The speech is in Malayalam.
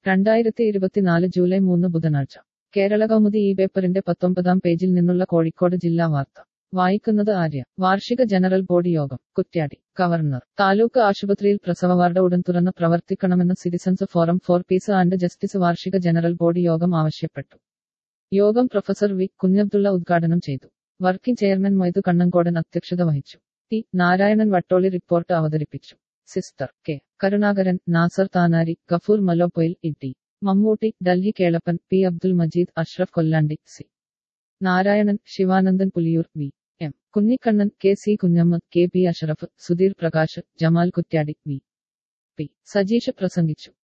രണ്ടായിരത്തി ഇരുപത്തിനാല് ജൂലൈ മൂന്ന് ബുധനാഴ്ച കേരള കൗമുദി ഈ പേപ്പറിന്റെ പത്തൊമ്പതാം പേജിൽ നിന്നുള്ള കോഴിക്കോട് ജില്ലാ വാർത്ത വായിക്കുന്നത് ആര്യ വാർഷിക ജനറൽ ബോഡി യോഗം കുറ്റ്യാടി ഗവർണർ താലൂക്ക് ആശുപത്രിയിൽ പ്രസവ വാർഡ് ഉടൻ തുറന്ന് പ്രവർത്തിക്കണമെന്ന് citizens forum for peace and justice വാർഷിക ജനറൽ ബോഡി യോഗം ആവശ്യപ്പെട്ടു യോഗം പ്രൊഫസർ വി കുഞ്ഞബ്ദുള്ള ഉദ്ഘാടനം ചെയ്തു വർക്കിംഗ് ചെയർമാൻ മൊയ്തു കണ്ണങ്കോടൻ അധ്യക്ഷത വഹിച്ചു ടി നാരായണൻ വട്ടോളി റിപ്പോർട്ട് അവതരിപ്പിച്ചു sister K Karunakaran Nasar Thanari Gafoor Maloppoyil E T Mammootty Delhi Kelappan P Abdul Majeed Ashraf Kollandi C Narayanan Sivanandan Puliyoor V M Kunhikkannan K C Kunhamma K P Ashraf Sudheer Prakash Jamal Kuttiady V P Sajeesh പ്രസംഗിച്ചു